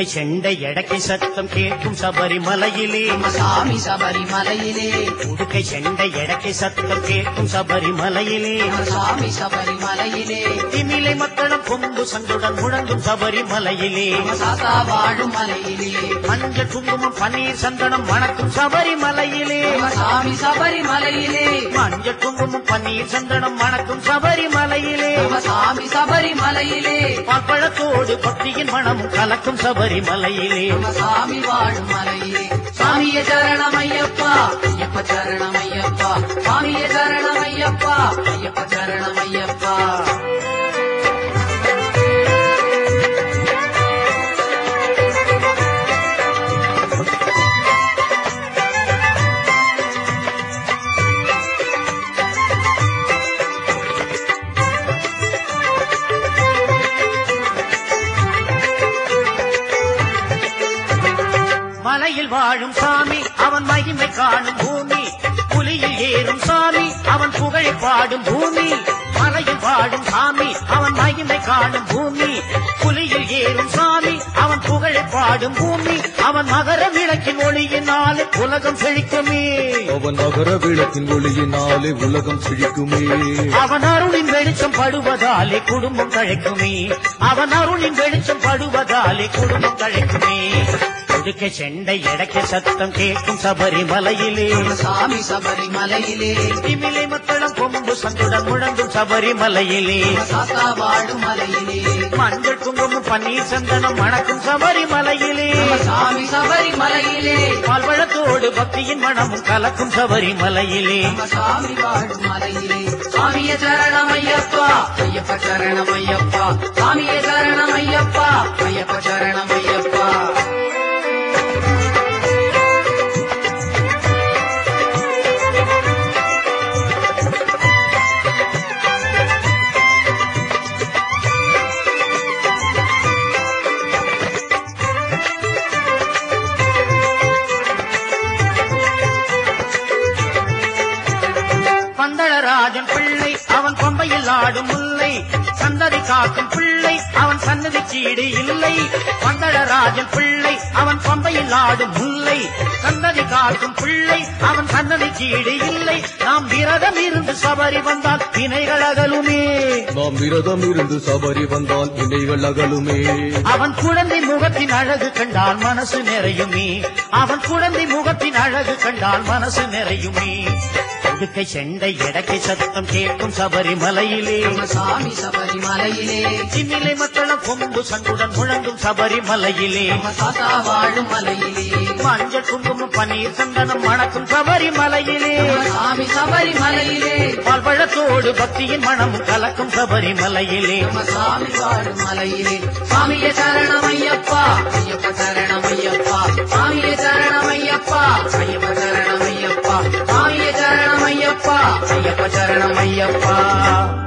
செண்டை எடக்கை சத்தம் கேட்கும் சபரிமலையிலே நம்ம சாமி சபரிமலையிலே உடுக்கை செண்டை எடக்கை சத்தம் கேட்கும் சபரிமலையிலே நம்ம சாமி சபரிமலையிலே திமிலை மக்களும் கொம்பு சங்குடன் முழங்கும் சபரிமலையிலே நம்ம சாத்தா வாழும் மலையிலே மஞ்சள் குங்குமம் பன்னீர் சந்தனம் மணக்கும் சபரிமலையிலே நம்ம சாமி சபரிமலையிலே மஞ்சள் குங்குமம் பன்னீர் சந்தனம் மணக்கும் சபரிமலையிலே நம்ம சாமி சபரிமலையிலே பழத்தோடு பக்தியின் மனமும் கலக்கும் சபரிமலையிலே நம்ம சாமி வாழும் மலையிலே சாமிய சரணம் ஐயப்பா ஐயப்ப சரணம் ஐயப்பா சாமிய சரணம் ஐயப்பா ஐயப்ப சரணம் ஐயப்பா மலையில் வாழும் சாமி அவன் மகிமை காணும் பூமி புலியில் ஏறும் சாமி அவன் புகழை பாடும் பூமி மலையில் வாழும் சாமி அவன் மகிமை காணும் பூமி புலியில் ஏறும் சாமி அவன் புகழை பாடும் பூமி அவன் மகர விளக்கின் ஒளியினால் உலகம் செழிக்குமே அவன் நகர விளக்கின் ஒளியினாலே உலகம் செழிக்குமே அவன் அருளின் வெளிச்சம் படுவதாலே குடும்பம் தழைக்குமே அவன் அருளின் வெளிச்சம் படுவதாலே குடும்பம் தழைக்குமே ஒடுக்க செண்டை எடக்க சத்தம் கேட்கும் சபரிமலையிலே நம்ம சாமி சபரிமலையிலே திமிலை மக்களும் கொம்பு சங்குடன் முழங்கும் சபரிமலையிலே நம்ம சாத்தா வாழும் மலையிலே மஞ்சள் குங்குமம் பன்னீர் சந்தனம் மணக்கும் சபரிமலையிலே நம்ம சாமி சபரிமலையிலே பால்வழத்தோடு பக்தியின் மனமும் கலக்கும் சபரிமலையிலே நம்ம சாமி வாழும் மலையிலே சாமிய சரணம் ஐயப்பா ஐயப்ப சரணம் ஐயப்பா சாமிய சரணம் ஐயப்பா ஐயப்ப சரணம் ஐயப்பா பந்தளராஜன் பிள்ளை அவன் கொம்பையில் ஆடும் முல்லை சந்ததி காக்கும் பிள்ளை அவன் சன்னதி சீடு இல்லை பந்தளராஜன் பிள்ளை அவன் கொம்பையில் ஆடும் முல்லை சந்ததி காக்கும் பிள்ளை அவன் சன்னதி சீடு இல்லை நாம் விரதம் இருந்து சபரி வந்தால் வினைகள் அகலுமே நாம் விரதம் இருந்து சபரி வந்தால் இணைகள் அகலுமே அவன் குழந்தை முகத்தின் அழகு கண்டால் மனசு நிறையுமே அவன் குழந்தை முகத்தின் அழகு கண்டால் மனசு நிறையுமே ஒடுக்கை செண்டை எடக்கை சத்தம் கேட்கும் சபரிமலையிலே நம்ம சாமி சபரிமலையிலே சின்னிலை மக்களும் கொம்பு சங்குடன் முழங்கும் சபரிமலையிலே நம்ம சாத்தா வாழும் மலையிலே மஞ்சள் குங்குமம் பன்னீர் சந்தனம் மணக்கும் சபரிமலையிலே நம்ம சாமி சபரிமலையிலே பால்பழத்தோடு பக்தியின் மனமும் கலக்கும் சபரிமலையிலே நம்ம சாமி வாழும் மலையிலே சாமிய சரணம் ஐயப்பா ஐயப்ப சரணம் ஐயப்பா சாமிய சரணம் ஐயப்பா ஐயப்ப சரணம் ஐயப்பா சாமிய சரணம் ஐயப்பா ஐயப்ப சரணம் ஐயப்பா